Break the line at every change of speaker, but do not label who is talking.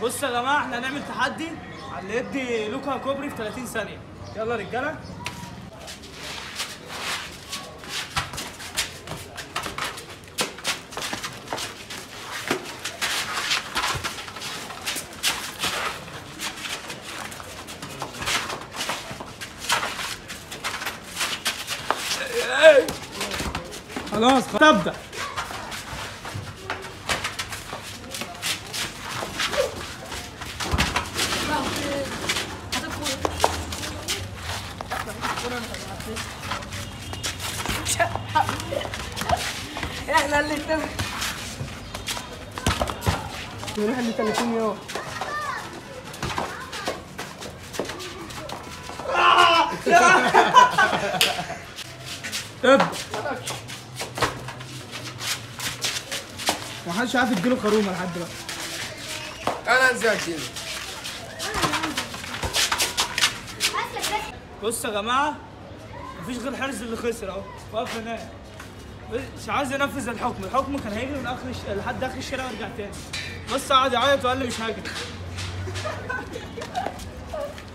بص يا جماعه احنا هنعمل تحدي على اللي يدي لوكا كوبري في 30 ثانيه يلا رجاله خلاص خلاص. تبدا
احنا اللي اتفق
نروح ل 30 يوم ابدا محدش عارف يديله خرومه لحد دلوقتي
انا نزلت هنا
بص يا جماعه مفيش غير حرز اللي خسر اهو واقف هناك مش عايز ينفذ الحكم الحكم كان هيجري من اخر الش... لحد اخر الشارع ويرجع تاني بص قعد يعيط وقال لي مش هاجري